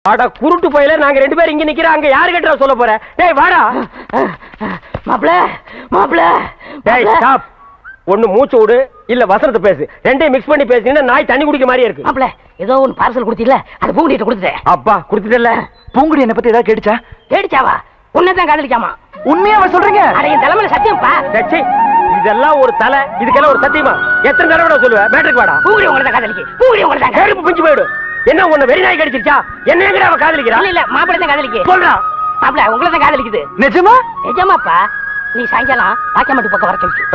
அட குருட்டு போயில நாங்க ரெண்டு பேரும் இங்க நிக்கிறோம் அங்க யாரு கிட்ட சொல்ல போற டேய் வாடா மாப்பிள மாப்பிள டேய் ஸ்டாப் ஒண்ணு மூச்சு விடு இல்ல வசனத்தை பேசு ரெண்டையும் மிக்ஸ் பண்ணி பேசினீங்கன்னா நாய் தண்ணி குடிக்க மாதிரியே இருக்கு மாப்பிள ஏதோ ஒன்னு பார்சல் கொடுத்தீல அது பூங்கிட்ட கொடுத்துட்டேன் அப்பா கொடுத்துட்டல பூங்குடி என்ன பத்தி ஏதாவது கேட்டுச்சா கேடிச்சாவா உன்னதான் காதலிக்காமா உண்மையாவா சொல்றீங்க அட என் தலைமையில சத்தியம்ப்பா டச்சி இதெல்லாம் ஒரு தலை இதுக்கெல்லாம் ஒரு சத்தியமா எத்தனை தடவை நான் சொல்லுவேன் மேட்ருக்கு வாடா பூங்குடி உங்களை தான் காதலிக்கு பூங்குடி உங்களை தான் கருப்பு பிஞ்சு போயிடு என்ன உன்னை வெறி நாய் கடிச்சிருச்சா என்ன எங்கடா அவ காதலிக்கிறா இல்ல இல்ல மாப்பிள தான் காதலிக்கு சொல்றா மாப்பிள உங்களை தான் காதலிக்குது நிஜமா நிஜமாப்பா நீ சாயங்காலம் பாக்கியமாட்டு பக்கம் வர சொல்லிச்சு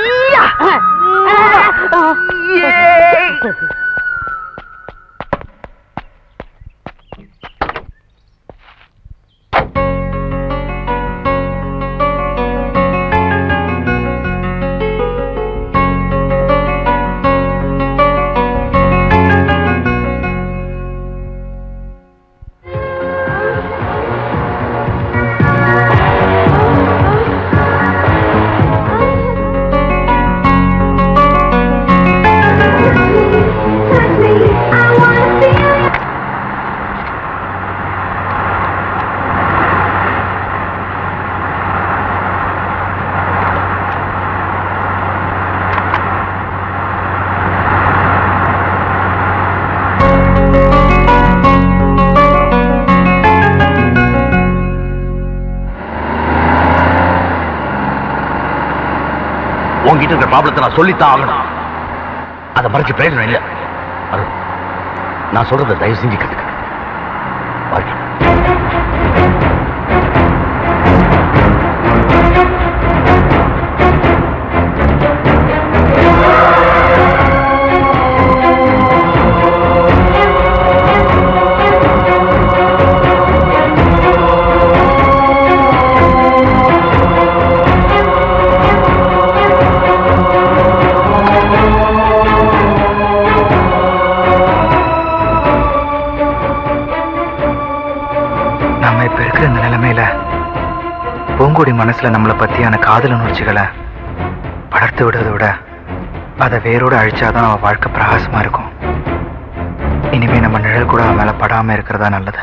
உங்ககிட்ட இருக்கிற ப்ராப்ளத்தை நான் சொல்லித்தான் ஆகணும் அதை மறைச்சு பிரயோஜனம் இல்லை அருண், நான் சொல்றதை தயவு செஞ்சு கத்துக்க வாழ்க்கை நம்ம இப்ப இருக்கிற இந்த நிலைமையில பூங்குடி மனசுல நம்மளை பத்தியான காதல் உணர்ச்சிகளை வளர்த்து விடுறதை விட அதை வேரோட அழிச்சாதான் அவன் வாழ்க்கை பிரகாசமா இருக்கும் இனிமே நம்ம நிழல் கூட அவன் மேல படாம இருக்கிறதா நல்லது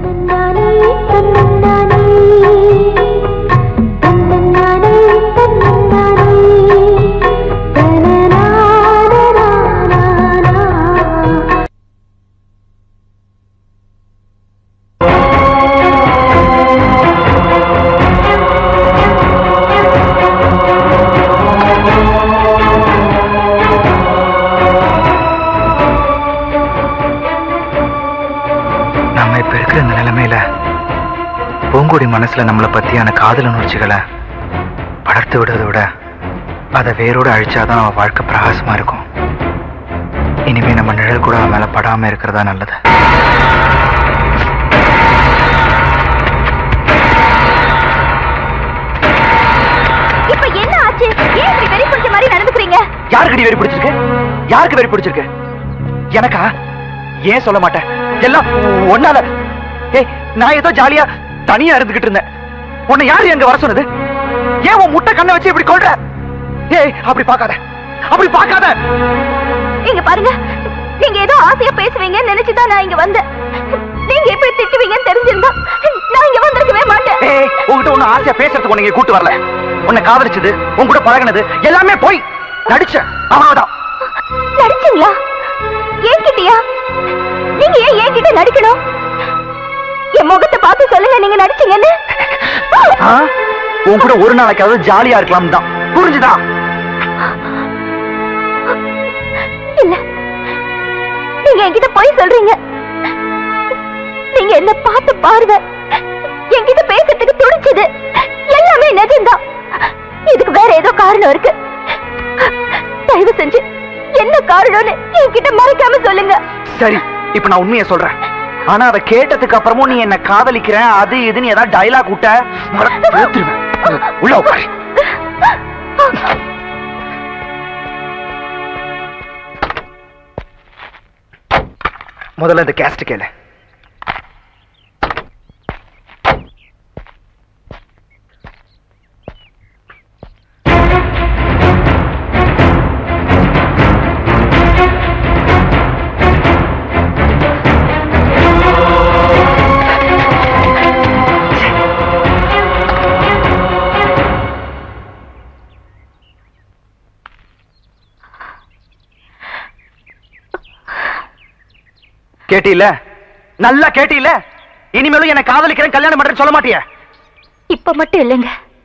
நம்ம இப்ப இருக்கிற இந்த நிலைமையில பூங்குடி மனசுல நம்மளை பத்தியான காதல் உணர்ச்சிகளை வளர்த்து விடுறதை விட அதை வேரோட அழிச்சாதான் அவன் வாழ்க்கை பிரகாசமா இருக்கும் இனிமே நம்ம நிழல் கூட அவன் மேல படாம இருக்கிறதா நல்லது இப்ப என்ன ஆச்சு ஏன் இப்படி வெறி பிடிச்ச மாதிரி நடந்துக்கிறீங்க யாருக்கடி வெறி பிடிச்சிருக்கு யாருக்கு வெறி பிடிச்சிருக்கு எனக்கா ஏன் சொல்ல மாட்டேன் எல்லாம் ஒன்னால ஏய் நான் ஏதோ ஜாலியா தனியா இருந்துகிட்டு இருந்தேன் உன்னை யாரு எங்க வர சொன்னது ஏன் உன் முட்டை கண்ணை வச்சு இப்படி கொள்ற ஏய் அப்படி பார்க்காத அப்படி பார்க்காத இங்க பாருங்க நீங்க ஏதோ ஆசையா பேசுவீங்கன்னு நினைச்சுதான் நான் இங்க வந்தேன் நீங்க எப்படி திட்டுவீங்கன்னு தெரிஞ்சிருந்தா நான் இங்க வந்திருக்கவே மாட்டேன் ஏய் உன்கிட்ட ஒண்ணு ஆசையா பேசுறதுக்கு உன்னை இங்க கூட்டு வரல உன்னை காதலிச்சது உன் கூட பழகுனது எல்லாமே போய் நடிச்ச அவ்வளவுதான் நடிச்சீங்களா என்கிட்டயா நீங்க ஏன் என்கிட்ட நடிக்கணும் என் முகத்தை பார்த்து சொல்லுங்க நீங்க நடிச்சீங்கன்னு ஆ? உன் கூட ஒரு நாளைக்காவது ஜாலியா இருக்கலாம் தான் புரிஞ்சுதா இல்ல நீங்க என்கிட்ட போய் சொல்றீங்க நீங்க என்ன பார்த்து பார்வை என்கிட்ட பேசுறதுக்கு துடிச்சது எல்லாமே நிஜம்தான் இதுக்கு வேற ஏதோ காரணம் இருக்கு தயவு செஞ்சு என்ன காரணம்னு என்கிட்ட மறைக்காம சொல்லுங்க சரி இப்ப நான் உண்மையை சொல்றேன் ஆனா அதை கேட்டதுக்கு அப்புறமும் நீ என்ன காதலிக்கிறேன் அது இதுன்னு ஏதாவது டைலாக் விட்ட மர- பேத்துருவேன். உள்ள உட்காரு முதல்ல இந்த கேஸ்ட் கேளு கேட்டியில்ல நல்லா கேட்டியில்ல இனிமேலும் என்ன காதலிக்கிறேன் கல்யாணம் பண்றேன்னு சொல்ல மாட்டியா இப்ப மட்டும் இல்லைங்க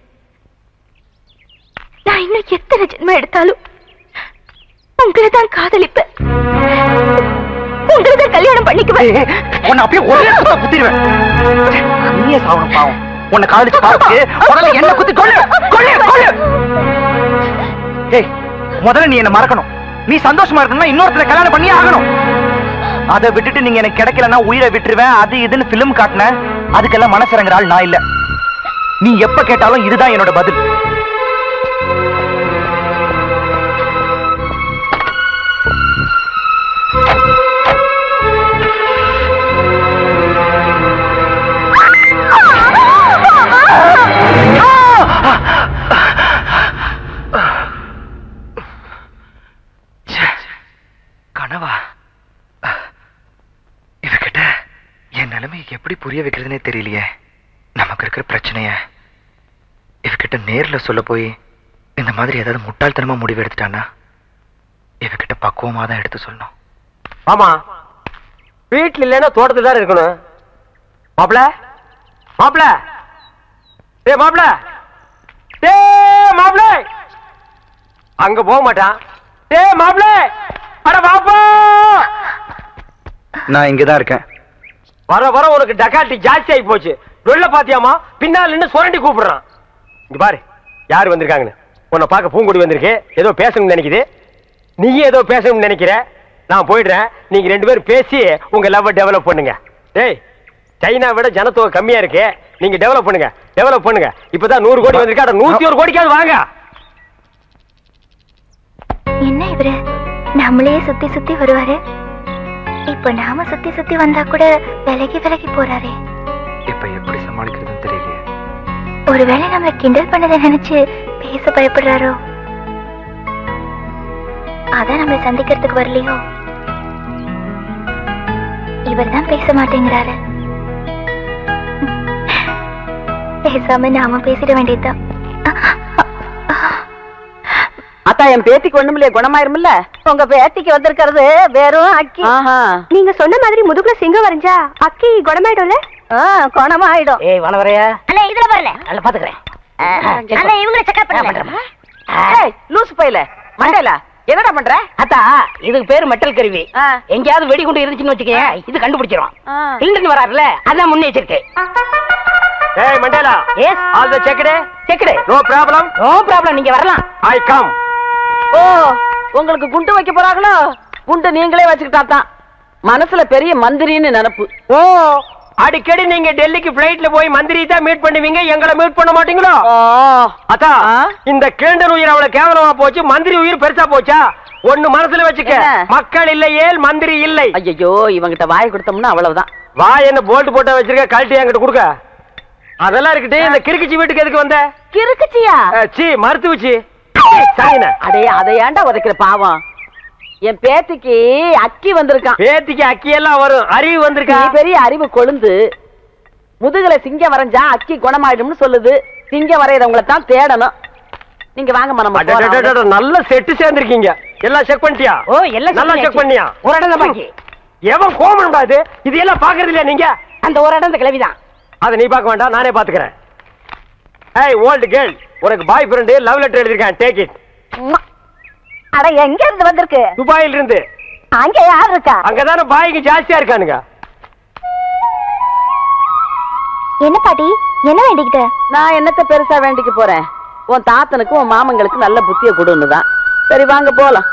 நான் இன்னும் எத்தனை ஜென்மம் எடுத்தாலும் உங்களை தான் காதலிப்பேன் உங்களை தான் கல்யாணம் பண்ணிக்குவேன் ஏய், உன்னை அப்படியே ஒரே குத்த குத்திடுவேன் நீயே சாவணும் பாவம் உன்னை காதலிச்சு பார்த்து முதல்ல என்ன குத்தி கொள்ளு கொள்ளு கொள்ளு ஏய் முதல்ல நீ என்ன மறக்கணும் நீ சந்தோஷமா இருக்கணும்னா இன்னொருத்தர கல்யாணம் பண்ணி ஆகணும் அதை விட்டுட்டு நீங்க எனக்கு கிடைக்கலன்னா உயிரை விட்டுருவேன் அது இதுன்னு பிலிம் காட்டினேன் அதுக்கெல்லாம் மனசிறங்குற ஆள் நான் இல்ல நீ எப்ப கேட்டாலும் இதுதான் என்னோட பதில் ச்சே, கனவா இவகிட்ட என் நிலைமை எப்படி புரிய வைக்கிறதுனே தெரியலையே நமக்கு இருக்கிற பிரச்சனைய இவகிட்ட நேர்ல சொல்ல போய் இந்த மாதிரி ஏதாவது முட்டாள்தனமா முடிவு எடுத்துட்டானா இவகிட்ட பக்குவமா தான் எடுத்து சொல்லணும் ஆமா வீட்டுல இல்லைன்னா தோட்டத்துல தான் இருக்கணும் மாப்பிள மாப்பிள ஏ மாப்பிள டே மாப்பிள அங்க போக மாட்டான் டே மாப்பிள அட பாப்பா நான் இங்கதான் இருக்கேன் வர வர உனக்கு டக்காட்டி ஜாஸ்தி ஆகி போச்சு வெளில பாத்தியாமா பின்னால் நின்னு சுரண்டி கூப்பிடுறான் இங்க பாரு யார் வந்திருக்காங்கன்னு உன்னை பார்க்க பூங்குடி வந்திருக்கு ஏதோ பேசணும்னு நினைக்குது நீயும் ஏதோ பேசணும்னு நினைக்கிற நான் போயிடுறேன் நீங்க ரெண்டு பேரும் பேசி உங்க லவ் டெவலப் பண்ணுங்க டேய் சைனா விட ஜனத்தொகை கம்மியா இருக்கு நீங்க டெவலப் பண்ணுங்க டெவலப் பண்ணுங்க இப்பதான் நூறு கோடி வந்திருக்கு அட நூத்தி ஒரு கோடிக்காவது வாங்க என்ன இவரு நம்மளையே சுத்தி சுத்தி வருவாரு இப்ப நாம சுத்தி சுத்தி வந்தா கூட விலகி விலகி போறாரே இப்ப எப்படி சமாளிக்கிறதுன்னு தெரியலையே ஒருவேளை நம்மள கிண்டல் பண்ணதை நினைச்சு பேச பயப்படுறாரோ அதான் நம்மளை சந்திக்கிறதுக்கு வரலையோ இவர் தான் பேச மாட்டேங்கிறாரு பேசாம நாம பேசிட வேண்டியதுதான் அத்தா என் பேத்திக்கு ஒண்ணுமில்லையே குணமாயிருமில்ல உங்க பேத்திக்கு வந்திருக்கிறது வெறும் அக்கி நீங்க சொன்ன மாதிரி முதுகுல சிங்கம் வரைஞ்சா அக்கி குணமாயிடும்ல ஆ, குணமாயிடும் ஏய் வனவரையா அண்ணே இதுல வரல நல்லா பாத்துக்கிறேன் அண்ணே இவங்கள செக்அப் பண்றேம்மா. ஏய் லூசு பையல மண்டையில என்னடா பண்ற அத்தா இதுக்கு பேரு மெட்டல் கருவி ஆ. எங்கேயாவது வெடிகுண்டு இருந்துச்சுன்னு வச்சுக்கேன் இது கண்டுபிடிச்சிரும் ஆ. இல்லன்னு வராருல அதான் முன்னெச்சரிக்கை ஏய் Mandela yes all the checked checked no problem no problem நீங்க வரலாம் ஐ கம் ஓ உங்களுக்கு குண்டு வைக்க போறாங்களோ குண்டு நீங்களே வச்சுக்கிட்டா தான் மனசுல பெரிய மந்திரின்னு நினப்பு ஓ அடிக்கடி நீங்க டெல்லிக்கு பிளைட்ல போய் மந்திரி தான் மீட் பண்ணுவீங்க எங்களை மீட் பண்ண மாட்டீங்களோ ஓ அத்தா ஆ? இந்த கிழண்டன் உயிர் அவ்வளவு கேவலமா போச்சு மந்திரி உயிர் பெருசா போச்சா ஒண்ணு மனசுல வச்சுக்க என்ன? மக்கள் இல்லையேல் மந்திரி இல்லை ஐயோ இவங்கிட்ட வாய் கொடுத்தோம்னா அவ்வளவுதான் வா என்ன போல்ட் போட்டா வச்சிருக்க கழட்டி என்கிட்ட கொடுக்க அதெல்லாம் இருக்கட்டும் இந்த கிறுக்கிச்சி வீட்டுக்கு எதுக்கு வந்த கிறுக்குச்சியா அஹ், சீ மருத்துவச்சி சரிண்ணே அடே அதை ஏன்டா உதைக்கிற பாவம் என் பேத்திக்கு அக்கி வந்திருக்கான் பேத்திக்கு அக்கி எல்லாம் வரும் அறிவு வந்திருக்கா நீ பெரிய அறிவு கொழுந்து முதுகுல சிங்கம் வரைஞ்சா அக்கி குணமாயிடும்னு சொல்லுது சிங்கம் வரையறவங்கள தான் தேடணும் நீங்க வாங்க நம்ம அடடடடட, நல்ல செட்டு சேர்ந்திருக்கீங்க எல்லாம் செக் பண்ணிட்டியா ஓ எல்லாம் நல்லா செக் பண்ணியா ஒரு இடம் தான் பாக்கி எவன் கோமன்டா இது இது எல்லாம் பாக்குறது இல்லையா நீங்க அந்த ஒரு இடம் இந்த கிளவிதான் அதை நீ பார்க்க வேண்டாம் நானே பாத்துக்கிறேன் ஏய் ஓல்டு கேர்ள் உனக்கு பாய் ஃப்ரெண்டு லவ் லெட்டர் எழுதிருக்கேன் டேக் இட் அட எங்க இருந்து வந்திருக்கு துபாயில இருந்து அங்க யார் இருக்கா அங்கதானே பாய்க்கு ஜாஸ்தியா இருக்கானுங்க என்ன பாட்டி என்ன வேண்டிக்கிட்ட நான் என்னத்த பெருசா வேண்டிக்க போறேன் உன் தாத்தனுக்கு உன் மாமங்களுக்கு நல்ல புத்திய கொடுன்னு தான் சரி வாங்க போலாம்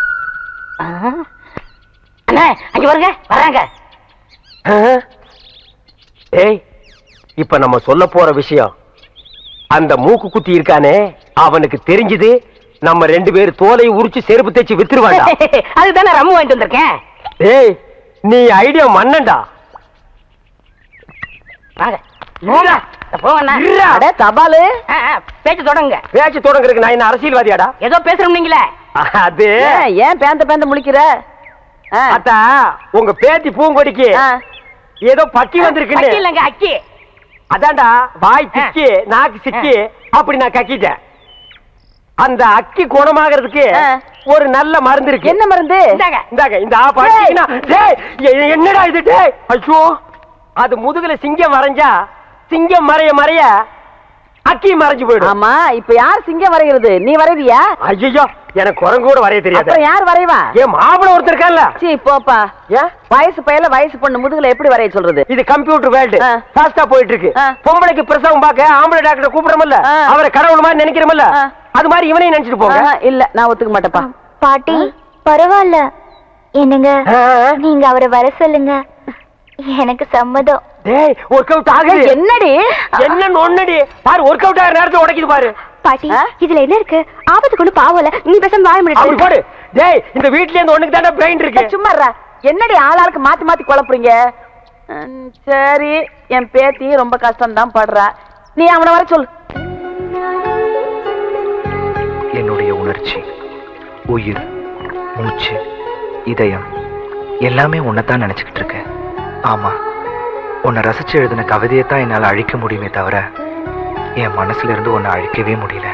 அண்ணா அங்க வருங்க வராங்க ஆஹ். ஏய் இப்ப நம்ம சொல்ல போற விஷயம் அந்த மூக்கு குத்தி இருக்கானே அவனுக்கு தெரிஞ்சது நம்ம ரெண்டு பேர் தோலை உரிச்சு செருப்பு தைச்சு வித்துருவாண்டா அதுதானே ரம்மு வாங்கிட்டு வந்திருக்கேன் ஏய் நீ ஐடியா மன்னன்டா வாங்க நோங்க போங்கண்ணா இருடா. அட தபாலு ஆ, ஆ, பேச்சு தொடங்குங்க பேச்சு தொடங்குறதுக்கு நான் என்ன அரசியல்வாதியாடா ஏதோ பேசுறோம் நீங்களே அது ஏன், ஏன் பேந்த பேந்த முழிக்கிற ஆ. அத்தா உங்க பேத்தி பூங்கொடிக்கு ஆ. ஏதோ பட்டி அக்கி வந்திருக்குன்னு இல்லைங்க அக்கி அதான்டா வாய் திக்கி நாக்கு சிக்கி அப்படி நான் கக்கிட்டேன் அந்த அக்கி குணமாகறதுக்கு ஆ. ஒரு நல்ல மருந்து இருக்கு என்ன மருந்து இந்தாங்க. இந்தாங்க இந்த ஆப் அடிச்சீங்கன்னா, டேய், எ- என்னடா இது டேய் ஐயோ அது முதுகுல சிங்கம் வரைஞ்சா சிங்கம் மறைய மறைய அக்கி மறைஞ்சு போயிடும் ஆமா இப்ப யார் சிங்கம் வரைகிறது நீ வரைவியா ஐயோ எனக்கு குரங்கு கூட வரைய தெரியாது அப்புறம் யார் வரைவா ஏன் மாப்பிள ஒருத்தர் இருக்கான்ல சீ போப்பா ஏன் வயசு பையல வயசு பொண்ணு முதுகுல எப்படி வரைய சொல்றது இது கம்ப்யூட்டர் வேர்ல்டு ஆ. ஃபாஸ்டா போயிட்டு இருக்கு ஆ. பொம்பளைக்கு பிரசவம் பார்க்க ஆம்பளை டாக்டர் கூப்பிடுறோம்ல ஆ. அவரை கடவுள் மாதிரி நினைக்கிறோம்ல ஆ. அது மாதிரி இவனையும் நினைச்சிட்டு போங்க ஆஹா, இல்ல நான் ஒத்துக்க மாட்டேப்பா பாட்டி பரவாயில்ல என்னங்க ஆ. நீங்க அவரை வர சொல்லுங்க எனக்கு சம்மதம் டேய் ஒர்க் அவுட் ஆகுது என்னடி என்ன நொன்னடி பாரு ஒர்க் அவுட் ஆகிற நேரத்துல உடைக்குது பாரு பாட்டி ஆ? இதுல என்ன இருக்கு ஆபத்து கொண்டு பாவல நீ பேசாம வாய அப்படி முடியாது போடு டேய் இந்த வீட்ல இருந்து ஒண்ணுக்கு தானே பிரெயின் இருக்கு சும்மா இருடா. என்னடி ஆளாளுக்கு மாத்தி மாத்தி குழப்புறீங்க ம், சரி என் பேத்தி ரொம்ப கஷ்டம் தான் படுறா நீ அவனை வர சொல்லு என்னுடைய உணர்ச்சி உயிர் மூச்சு இதயம் எல்லாமே உன்னைத்தான் நினைச்சுக்கிட்டு இருக்கேன் ஆமா உன்னை ரசிச்சு எழுதின கவிதையை தான் என்னால் அழிக்க முடியுமே தவிர என் மனசுல இருந்து உன்னை அழிக்கவே முடியல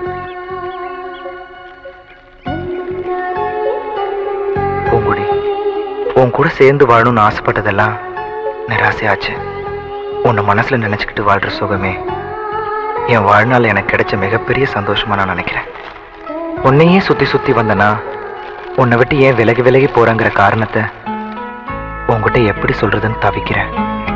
பூங்குடி உன் கூட சேர்ந்து வாழணும்னு ஆசைப்பட்டதெல்லாம் நிராசையாச்சு உன்னை மனசுல நினைச்சுக்கிட்டு வாழ்ற சுகமே என் வாழ்நாள் எனக்கு கிடைச்ச மிகப்பெரிய சந்தோஷமா நான் நினைக்கிறேன் உன்னையே சுத்தி சுத்தி வந்தனா உன்னை விட்டு ஏன் விலகி விலகி போறேங்கிற காரணத்தை உன்கிட்ட எப்படி சொல்றதுன்னு தவிக்கிறேன்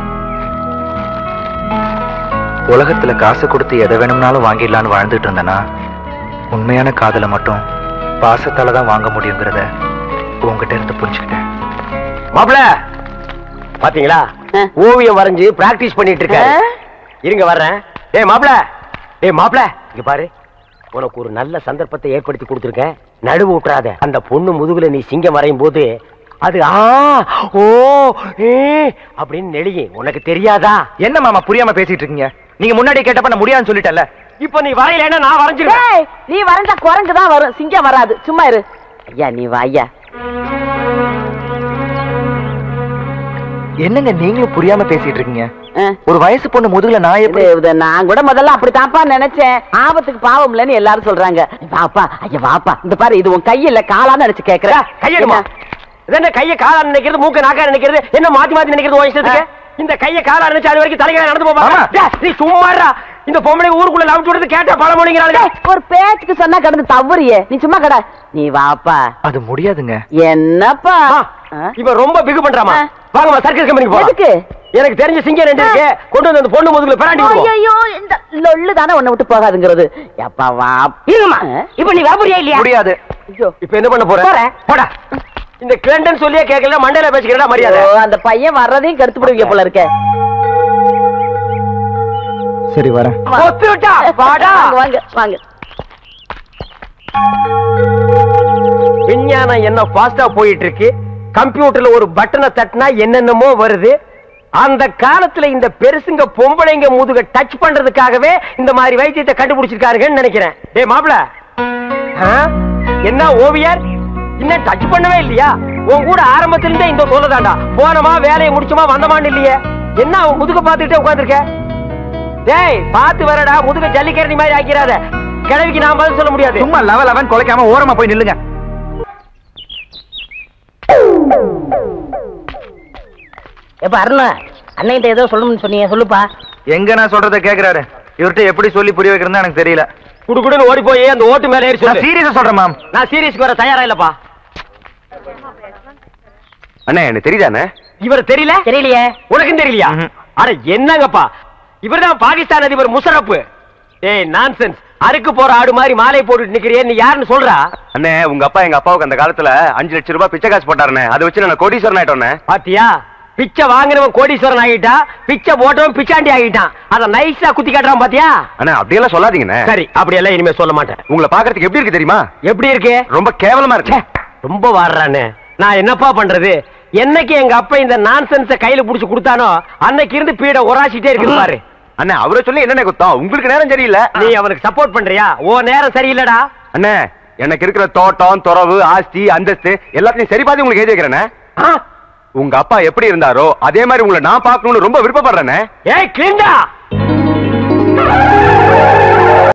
உலகத்துல காசு கொடுத்து எதை வேணும்னாலும் வாங்கிடலான்னு வாழ்ந்துட்டு இருந்தனா உண்மையான காதலை மட்டும் பாசத்தால தான் வாங்க முடியுங்கிறத உன்கிட்ட இருந்து புரிஞ்சுக்கிட்டேன் மாப்பிள பாத்தீங்களா ஆ. ஓவியம் வரைஞ்சு பிராக்டிஸ் பண்ணிட்டு இருக்காரு ஆ? இருங்க வர்றேன் டேய் மாப்பிள டேய் மாப்பிள இங்க பாரு உனக்கு ஒரு நல்ல சந்தர்ப்பத்தை ஏற்படுத்தி கொடுத்துருக்கேன் நடுவு விட்டுறாத அந்த பொண்ணு முதுகுல நீ சிங்கம் வரையும் போது அது ஆ ஓ ஏ அப்படின்னு நெளியும் உனக்கு தெரியாதா என்ன மாமா புரியாம பேசிட்டு இருக்கீங்க நீங்க முன்னாடி கேட்டப்ப நான் முடியாதுன்னு சொல்லிட்டேன்ல இப்ப நீ வரையலைன்னா நான் வரைஞ்சிருவேன் ஏய், நீ வரைஞ்சா குரங்கு தான் வரும் சிங்கம் வராது சும்மா இரு ஐயா நீ வா ஐயா என்னங்க நீங்களும் புரியாம பேசிட்டு இருக்கீங்க ஆ. ஒரு வயசு பொண்ணு முதுகுல நான் எப்படி இது- இது நான் கூட முதல்ல அப்படித்தான்ப்பா நினைச்சேன் ஆபத்துக்கு பாவம் இல்லைன்னு எல்லாரும் சொல்றாங்க வாப்பா ஐயா வாப்பா இந்த பாரு இது உன் கையில காலான்னு நினைச்சு கேக்குறேன் கையெடுமா இது என்ன கைய காலா நினைக்கிறது மூக்க நாக்கா நினைக்கிறது என்ன மாத்தி மாத்தி நினைக்கிறது உன் இஷ்டத்துக்கு இந்த கைய காலா நினைச்சு அது வரைக்கும் தலைகளை நடந்து போமா ஆமா. நீ சும்மாடா இந்த பொம்பளை ஊருக்குள்ள லவ் சொல்றது கேட்டா பல மொழிங்கிறாங்க டேய், ஒரு பேச்சுக்கு சொன்னா கடந்து தவறியே நீ சும்மா கடை நீ வாப்பா அது முடியாதுங்க என்னப்பா ஆ? இவன் ரொம்ப பிகு பண்றாமா ஆ. வாங்கம்மா சர்க்கஸ் கம்பெனிக்கு போலாம் எதுக்கு எனக்கு தெரிஞ்ச சிங்கம் ரெண்டு இருக்கு கொண்டு வந்து அந்த பொண்ணு முதுகுல பிராண்டி விடுவோம் ஐயோ இந்த லொள்ளு தானே உன்னை விட்டு போகாதுங்கிறது எப்பா வா இருங்கம்மா ஆ? இப்ப நீ வர முடியா இல்லையா முடியாது ஐயோ இப்ப என்ன பண்ண போற போறேன். போடா இந்த கிளண்டன் சொல்லியே கேட்கல மண்டையில பேசிக்கிறா மரியாதை ஐயோ, அந்த பையன் வர்றதையும் கெடுத்து போடுவீங்க போல இருக்க சரி வரேன் கொத்து விட்டா வாடா வாங்க வாங்க வாங்க விஞ்ஞானம் என்ன ஃபாஸ்டா போயிட்டு இருக்கு கம்ப்யூட்டர்ல ஒரு பட்டனை தட்டினா என்னென்னமோ வருது அந்த காலத்துல இந்த பெருசுங்க பொம்பளைங்க முதுக டச் பண்றதுக்காகவே இந்த மாதிரி வைத்தியத்தை கண்டுபிடிச்சிருக்காருங்கன்னு நினைக்கிறேன் டேய் மாப்பிள என்ன ஓவியர் இன்னும் டச் பண்ணவே இல்லையா உன் கூட ஆரம்பத்துல இருந்தே இந்த சொல்லதாண்டா போனமா வேலையை முடிச்சோமா வந்தமான்னு இல்லையே என்ன அவன் முதுக பார்த்துக்கிட்டே உட்காந்துருக்க டேய் பார்த்து வரடா முதுக ஜல்லிக்கரணி மாதிரி ஆக்கிறாத கிழவிக்கு நான் பதில் சொல்ல முடியாது சும்மா லெவல் லெவன் குலைக்காம ஓரமா போய் நில்லுங்க எப்ப அருணா அன்னைகிட்ட ஏதோ சொல்லணும்னு சொன்னீங்க சொல்லுப்பா எங்க நான் சொல்றத கேக்குறாரு இவர்கிட்ட எப்படி சொல்லி புரிய வைக்கிறதுன்னு எனக்கு தெரியல குடுகுடுன்னு ஓடி போய் அந்த ஓட்டு மேல ஏறி நான் சொல்லு சீரியஸா சொல்றேன் மேம் நான் சீரியஸ்க்கு வர தயாரா இல்லப்பா அண்ணே எனக்கு தெரியுதாண்ணே இவர் தெரியல தெரியலையே உனக்கும் தெரியலையா ம்ஹும். அட என்னங்கப்பா இவர்தான் பாகிஸ்தான் அதிபர் முஷரப் ஏய் நான்சென்ஸ் அறுக்கு போற ஆடு மாதிரி மாலை போட்டுட்டு நிக்கிறியே நீ யாருன்னு சொல்றா அண்ணே உங்க அப்பா எங்க அப்பாவுக்கு அந்த காலத்துல அஞ்சு லட்சம் ரூபாய் பிச்சை காசு போட்டாருண்ணே அதை வச்சு நான் கோடீஸ்வரன் ஆயிட்டோண்ணே பாத்தியா பிச்சை வாங்கினவன் கோடீஸ்வரன் ஆகிட்டான் பிச்சை போட்டவன் பிச்சாண்டி ஆகிட்டான் அத நைஸா குத்தி காட்டுறான் பாத்தியா அண்ணா அப்படியெல்லாம் சொல்லாதீங்கண்ணே சரி அப்படியெல்லாம் இனிமே சொல்ல மாட்டேன் உங்களை பாக்குறதுக்கு எப்படி இருக்கு தெரியுமா எப்படி இருக்கு ரொம்ப கேவலமா இருக்கு ச்சே, ரொம்ப வாடுறானே நான் என்னப்பா பண்றது என்னைக்கு எங்க அப்பா இந்த நான்சென்ஸ கையில புடிச்சு கொடுத்தானோ அன்னைக்கு இருந்து பீட உராசிட்டே இருக்குது பாரு அண்ணே அவரை சொல்லி என்னண்ணே குத்தம் உங்களுக்கு நேரம் சரியில்லை நீ அவனுக்கு சப்போர்ட் பண்றியா ஓ நேரம் சரியில்லடா அண்ணே எனக்கு இருக்கிற தோட்டம் துறவு ஆஸ்தி அந்தஸ்து எல்லாத்தையும் சரி பார்த்து உங்களுக்கு எழுதி வைக்கிறேண்ணே ஆ? உங்க அப்பா எப்படி இருந்தாரோ அதே மாதிரி உங்களை நான் பார்க்கணும்னு ரொம்ப விருப்பப்படுறேண்ணே ஏய் கிளிண்டா